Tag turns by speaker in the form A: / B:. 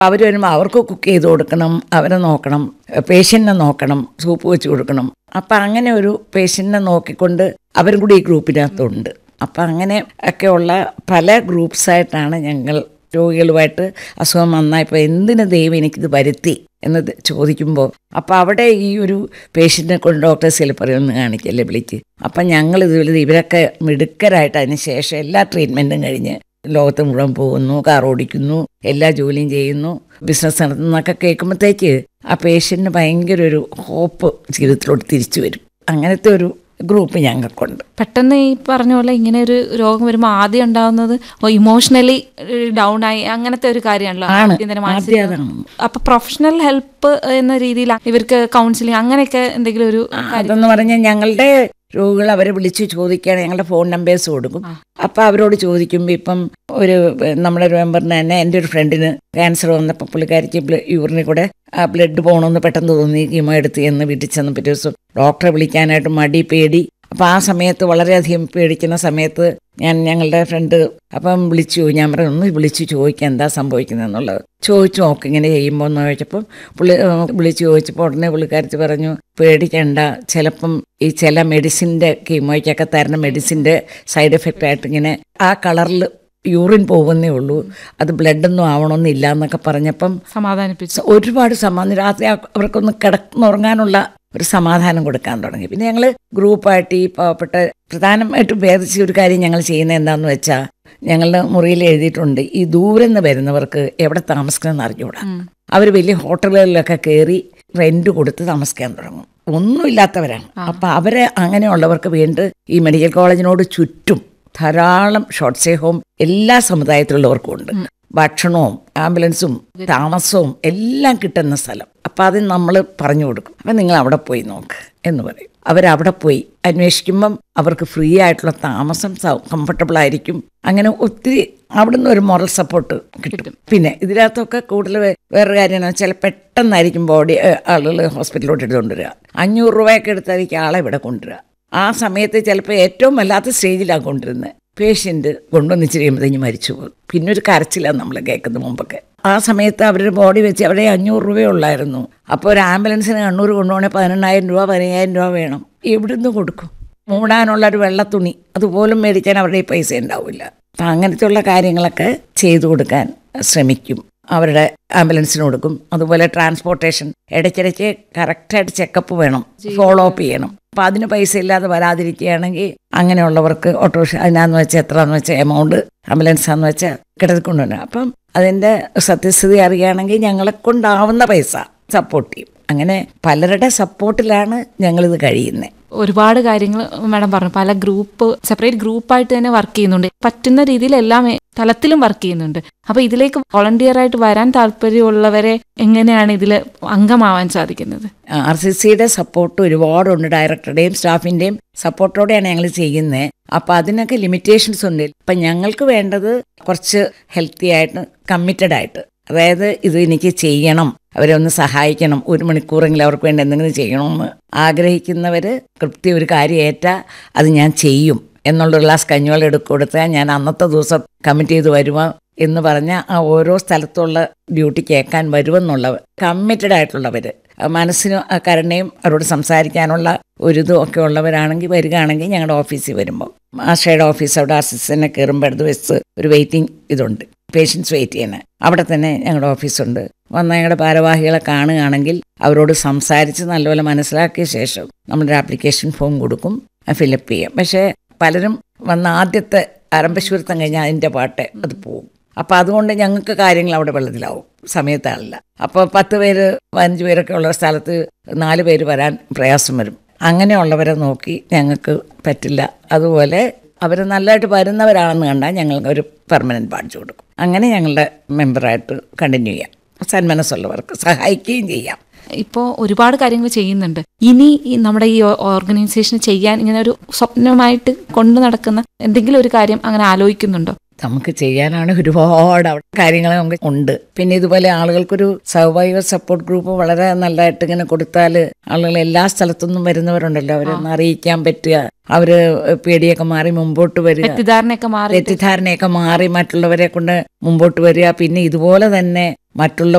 A: അവർ വരുമ്പോൾ അവർക്ക് കുക്ക് ചെയ്ത് കൊടുക്കണം അവരെ നോക്കണം പേഷ്യൻറ്റിനെ നോക്കണം സൂപ്പ് വെച്ച് കൊടുക്കണം അപ്പം അങ്ങനെ ഒരു പേഷ്യൻറ്റിനെ നോക്കിക്കൊണ്ട് അവരും കൂടി ഈ ഗ്രൂപ്പിനകത്തുണ്ട് അപ്പം അങ്ങനെ ഒക്കെയുള്ള പല ഗ്രൂപ്പ്സായിട്ടാണ് ഞങ്ങൾ രോഗികളുമായിട്ട് അസുഖം വന്നപ്പോൾ എന്തിന് ദൈവം എനിക്കിത് വരുത്തി എന്ന് ത- ചോദിക്കുമ്പോൾ അപ്പോൾ അവിടെ ഈ ഒരു പേഷ്യൻറ്റിനെ കൊണ്ട് ഡോക്ടേഴ്സ് ചിലപ്പോൾ ഒന്ന് കാണിക്കല്ലേ വിളിച്ച് അപ്പം ഞങ്ങൾ ഇതുപോലെ ഇവരൊക്കെ മിടുക്കരായിട്ട് അതിന് ശേഷം എല്ലാ ട്രീറ്റ്മെൻറ്റും കഴിഞ്ഞ് ലോകത്ത് മുഴുവൻ പോകുന്നു കാർ ഓടിക്കുന്നു എല്ലാ ജോലിയും ചെയ്യുന്നു ബിസിനസ് നടത്തുന്നൊക്കെ കേൾക്കുമ്പോഴത്തേക്ക് ആ പേഷ്യൻറ്റിന് ഭയങ്കര ഒരു ഹോപ്പ് ജീവിതത്തിലോട്ട് തിരിച്ചു വരും അങ്ങനത്തെ ഒരു ഗ്രൂപ്പ് ഞങ്ങൾക്കുണ്ട്
B: പെട്ടെന്ന് ഈ പറഞ്ഞ പോലെ ഇങ്ങനെ ഒരു രോഗം വരുമ്പോൾ ആദ്യം ഉണ്ടാവുന്നത് ഇമോഷണലി ഡൗൺ ആയി അങ്ങനത്തെ ഒരു കാര്യമാണല്ലോ
A: ആണ്.
B: ആദ്യം തന്നെ
A: ആദ്യം
B: മാനസിക
A: അതാണ്.
B: അപ്പൊ പ്രൊഫഷണൽ ഹെൽപ്പ് എന്ന രീതിയിൽ ഇവർക്ക് കൗൺസിലിംഗ് അങ്ങനെയൊക്കെ എന്തെങ്കിലും ഒരു കാര്യം
A: അതെന്ന് പറഞ്ഞാൽ ഞങ്ങളുടെ രോഗികൾ അവരെ വിളിച്ച് ചോദിക്കുകയാണ് ഞങ്ങളുടെ ഫോൺ നമ്പേഴ്സ് കൊടുക്കും അപ്പോൾ അവരോട് ചോദിക്കുമ്പോൾ ഇപ്പം ഒരു ഏഹ്, നമ്മുടെ ഒരു മെമ്പറിന് തന്നെ എൻ്റെ ഒരു ഫ്രണ്ടിന് ക്യാൻസർ വന്നപ്പോൾ പുള്ളിക്കാരിക്ക് ബ്ല- യൂറിനിൽ കൂടെ ആ ബ്ലഡ് പോകണമെന്ന് പെട്ടെന്ന് തോന്നി കീമോ എടുത്ത് എന്ന് വീട്ടിൽ ചെന്ന് പിറ്റേ ദിവസം ഡോക്ടറെ വിളിക്കാനായിട്ട് മടി പേടി അപ്പോൾ ആ സമയത്ത് വളരെയധികം പേടിക്കുന്ന സമയത്ത് ഞാൻ ഞങ്ങളുടെ ഫ്രണ്ട് അപ്പം വിളിച്ചു ഞാൻ പറഞ്ഞു ഒന്ന് വിളിച്ച് ചോദിക്കാം എന്താ സംഭവിക്കുന്നത് എന്നുള്ളത് ചോദിച്ചു നോക്ക് ഇങ്ങനെ ചെയ്യുമ്പോൾ എന്ന് ചോദിച്ചപ്പം പുള്ളി ഏഹ്, വിളിച്ച് ചോദിച്ചപ്പോൾ ഉടനെ പുള്ളിക്കാരത്തി പറഞ്ഞു പേടിക്കണ്ട ചിലപ്പം ഈ ചില മെഡിസിൻ്റെ കീമോയ്ക്കൊക്കെ തരുന്ന മെഡിസിൻ്റെ സൈഡ് എഫക്റ്റ് ആയിട്ട് ഇങ്ങനെ ആ കളറിൽ യൂറിൻ പോകുന്നേ ഉള്ളൂ അത് ബ്ലഡൊന്നും ആവണമെന്നില്ല എന്നൊക്കെ പറഞ്ഞപ്പം
B: സമാധാനിപ്പിച്ചു
A: സ- ഒരുപാട് സമാധാനം രാത്രി ആ- അവർക്കൊന്ന് കിടന്നുറങ്ങാനുള്ള ഒരു സമാധാനം കൊടുക്കാൻ തുടങ്ങി പിന്നെ ഞങ്ങൾ ഗ്രൂപ്പായിട്ട് ഈ പാവപ്പെട്ട പ്രധാനമായിട്ടും ഭേദിച്ച ഒരു കാര്യം ഞങ്ങൾ ചെയ്യുന്നത് എന്താണെന്ന് വെച്ചാൽ ഞങ്ങളുടെ മുറിയിൽ എഴുതിയിട്ടുണ്ട് ഈ ദൂരെ നിന്ന് വരുന്നവർക്ക് എവിടെ താമസിക്കണമെന്ന് അറിഞ്ഞുകൂടാ അവർ വലിയ ഹോട്ടലുകളിലൊക്കെ കയറി റെന്റ് കൊടുത്ത് താമസിക്കാൻ തുടങ്ങും ഒന്നുമില്ലാത്തവരാണ് അപ്പം അവരെ അങ്ങനെയുള്ളവർക്ക് വേണ്ടി ഈ മെഡിക്കൽ കോളേജിനോട് ചുറ്റും ധാരാളം ഷോർട്ട് സ്റ്റേ ഹോം എല്ലാ സമുദായത്തിലുള്ളവർക്കും ഉണ്ട് ഭക്ഷണവും ആംബുലൻസും താമസവും എല്ലാം കിട്ടുന്ന സ്ഥലം അപ്പം അത് നമ്മൾ പറഞ്ഞു കൊടുക്കും അപ്പം നിങ്ങൾ അവിടെ പോയി നോക്ക് എന്ന് പറയും അവരവിടെ പോയി അന്വേഷിക്കുമ്പം അവർക്ക് ഫ്രീ ആയിട്ടുള്ള താമസം കംഫർട്ടബിൾ ആയിരിക്കും അങ്ങനെ ഒത്തിരി അവിടുന്ന് ഒരു മോറൽ സപ്പോർട്ട് കിട്ടും പിന്നെ ഇതിനകത്തൊക്കെ കൂടുതൽ വേ- വേറൊരു കാര്യം എന്ന് വെച്ചാൽ പെട്ടെന്നായിരിക്കും ബോഡി ആളുകൾ ഹോസ്പിറ്റലിലോട്ട് എടുത്തുകൊണ്ട് വരിക അഞ്ഞൂറ് രൂപയൊക്കെ എടുത്തായിരിക്കും ആളെ ഇവിടെ കൊണ്ടുവരിക ആ സമയത്ത് ചിലപ്പോൾ ഏറ്റവും വല്ലാത്ത സ്റ്റേജിലാണ് കൊണ്ടുവരുന്നത് പേഷ്യൻ്റ് കൊണ്ടുവന്ന് കഴിയുമ്പോഴത്തേക്ക് മരിച്ചു പോകും പിന്നെ ഒരു കരച്ചിലാണ് നമ്മൾ കേൾക്കുന്നത് മുമ്പൊക്കെ ആ സമയത്ത് അവരുടെ ബോഡി വെച്ച് അവിടെ അഞ്ഞൂറ് രൂപയേ ഉള്ളായിരുന്നു അപ്പോൾ ഒരു ആംബുലൻസിന് കണ്ണൂർ കൊണ്ടുപോകണമെങ്കിൽ പതിനെണ്ണായിരം രൂപ പതിനയ്യായിരം രൂപ വേണം എവിടുന്ന് കൊടുക്കും മൂടാനുള്ള ഒരു വെള്ളത്തുണി അതുപോലും മേടിക്കാൻ അവരുടെ ഈ പൈസ ഉണ്ടാവില്ല അപ്പം അങ്ങനത്തെ ഉള്ള കാര്യങ്ങളൊക്കെ ചെയ്തു കൊടുക്കാൻ ശ്രമിക്കും അവരുടെ ആംബുലൻസിന് കൊടുക്കും അതുപോലെ ട്രാൻസ്പോർട്ടേഷൻ ഇടയ്ക്കിടയ്ക്ക് കറക്റ്റായിട്ട് ചെക്കപ്പ് വേണം ഫോളോ അപ്പ് ചെയ്യണം അപ്പം അതിന് പൈസ ഇല്ലാതെ വരാതിരിക്കുകയാണെങ്കിൽ അങ്ങനെയുള്ളവർക്ക് ഓട്ടോറിക്ഷ അതിനാന്ന് വെച്ചാൽ എത്രയാന്ന് വെച്ചാൽ എമൗണ്ട് ആംബുലൻസാന്ന് വെച്ചാൽ കിടക്കൊണ്ടുവരണം അപ്പം അതിൻ്റെ സത്യസ്ഥിതി അറിയുകയാണെങ്കിൽ ഞങ്ങളെ കൊണ്ടാവുന്ന പൈസ സപ്പോർട്ട് ചെയ്യും അങ്ങനെ പലരുടെ സപ്പോർട്ടിലാണ് ഞങ്ങളിത് കഴിയുന്നത്
B: ഒരുപാട് കാര്യങ്ങൾ മാഡം പറഞ്ഞു പല ഗ്രൂപ്പ് സെപ്പറേറ്റ് ഗ്രൂപ്പായിട്ട് തന്നെ വർക്ക് ചെയ്യുന്നുണ്ട് പറ്റുന്ന രീതിയിൽ എല്ലാ മേ- തലത്തിലും വർക്ക് ചെയ്യുന്നുണ്ട് അപ്പൊ ഇതിലേക്ക് വോളണ്ടിയർ ആയിട്ട് വരാൻ താല്പര്യമുള്ളവരെ എങ്ങനെയാണ് ഇതിൽ അംഗമാവാൻ സാധിക്കുന്നത്
A: ആർ സി സിയുടെ സപ്പോർട്ട് ഒരുപാടുണ്ട് ഡയറക്ടറുടെയും സ്റ്റാഫിൻ്റെയും സപ്പോർട്ടോടെയാണ് ഞങ്ങൾ ചെയ്യുന്നത് അപ്പം അതിനൊക്കെ ലിമിറ്റേഷൻസ് ഉണ്ട് ഇപ്പം ഞങ്ങൾക്ക് വേണ്ടത് കുറച്ച് ഹെൽത്തി ആയിട്ട് കമ്മിറ്റഡ് ആയിട്ട് അതായത് ഇത് എനിക്ക് ചെയ്യണം അവരെ ഒന്ന് സഹായിക്കണം ഒരു മണിക്കൂറെങ്കിലും അവർക്ക് വേണ്ടി എന്തെങ്കിലും ചെയ്യണമെന്ന് ആഗ്രഹിക്കുന്നവർ കൃത്യം ഒരു കാര്യം ഏറ്റാൽ അത് ഞാൻ ചെയ്യും എന്നുള്ളൊരു ഗ്ലാസ് കഞ്ഞിവെള്ളം എടുക്ക കൊടുത്താൽ ഞാൻ അന്നത്തെ ദിവസം കമ്മിറ്റ് ചെയ്ത് വരുവാ എന്ന് പറഞ്ഞ ആ ഓരോ സ്ഥലത്തുള്ള ഡ്യൂട്ടി കേൾക്കാൻ വരുമെന്നുള്ള കമ്മിറ്റഡ് ആയിട്ടുള്ളവർ മനസ്സിന് ആ കരുണയും അവരോട് സംസാരിക്കാനുള്ള ഒരു ഇതും ഒക്കെ ഉള്ളവരാണെങ്കിൽ വരികയാണെങ്കിൽ ഞങ്ങളുടെ ഓഫീസിൽ വരുമ്പോൾ ആശയുടെ ഓഫീസ് അവിടെ അസിസ്റ്റന്റിനെ കയറുമ്പോൾ ഇടത് വശത്ത് ഒരു വെയിറ്റിംഗ് ഇതുണ്ട് പേഷ്യൻസ് വെയിറ്റ് ചെയ്യുന്നത് അവിടെ തന്നെ ഞങ്ങളുടെ ഓഫീസുണ്ട് വന്ന ഞങ്ങളുടെ ഭാരവാഹികളെ കാണുകയാണെങ്കിൽ അവരോട് സംസാരിച്ച് നല്ലപോലെ മനസ്സിലാക്കിയ ശേഷം നമ്മളൊരു ആപ്ലിക്കേഷൻ ഫോം കൊടുക്കും ഫിലപ്പ് ചെയ്യാം പക്ഷേ പലരും വന്ന ആദ്യത്തെ ആരംഭശൂരത്തം കഴിഞ്ഞാൽ അതിൻ്റെ പാട്ട് അത് പോകും അപ്പോൾ അതുകൊണ്ട് ഞങ്ങൾക്ക് കാര്യങ്ങൾ അവിടെ വെള്ളത്തിലാവും സമയത്താളില്ല അപ്പോൾ പത്ത് പേര് പതിനഞ്ച് പേരൊക്കെ ഉള്ള സ്ഥലത്ത് നാല് പേര് വരാൻ പ്രയാസം വരും അങ്ങനെയുള്ളവരെ നോക്കി ഞങ്ങൾക്ക് പറ്റില്ല അതുപോലെ അവർ നല്ലതായിട്ട് വരുന്നവരാണെന്ന് കണ്ടാൽ ഞങ്ങൾക്ക് ഒരു പെർമനൻറ്റ് ബാഡ്ജ് കൊടുക്കും അങ്ങനെ ഞങ്ങളുടെ മെമ്പറായിട്ട് കണ്ടിന്യൂ ചെയ്യാം സന്മനസ്സുള്ളവർക്ക് സഹായിക്കുകയും ചെയ്യാം
B: ഇപ്പോൾ ഒരുപാട് കാര്യങ്ങൾ ചെയ്യുന്നുണ്ട് ഇനി ഈ നമ്മുടെ ഈ ഓർഗനൈസേഷൻ ചെയ്യാൻ ഇങ്ങനെ ഒരു സ്വപ്നമായിട്ട് കൊണ്ടു നടക്കുന്ന എന്തെങ്കിലും ഒരു കാര്യം അങ്ങനെ ആലോചിക്കുന്നുണ്ടോ
A: നമുക്ക് ചെയ്യാനാണ് ഒരുപാട് അവിടെ കാര്യങ്ങൾ നമുക്ക് ഉണ്ട് പിന്നെ ഇതുപോലെ ആളുകൾക്കൊരു സർവൈവർ സപ്പോർട്ട് ഗ്രൂപ്പ് വളരെ നല്ലതായിട്ട് ഇങ്ങനെ കൊടുത്താൽ ആളുകൾ എല്ലാ സ്ഥലത്തുനിന്നും വരുന്നവരുണ്ടല്ലോ അവരൊന്ന് അറിയിക്കാൻ പറ്റുക അവര് പേടിയൊക്കെ മാറി മുമ്പോട്ട് വരിക
B: തെറ്റിദ്ധാരണയൊക്കെ മാറി
A: തെറ്റിദ്ധാരണയൊക്കെ മാറി മറ്റുള്ളവരെ കൊണ്ട് മുമ്പോട്ട് വരിക പിന്നെ ഇതുപോലെ തന്നെ മറ്റുള്ള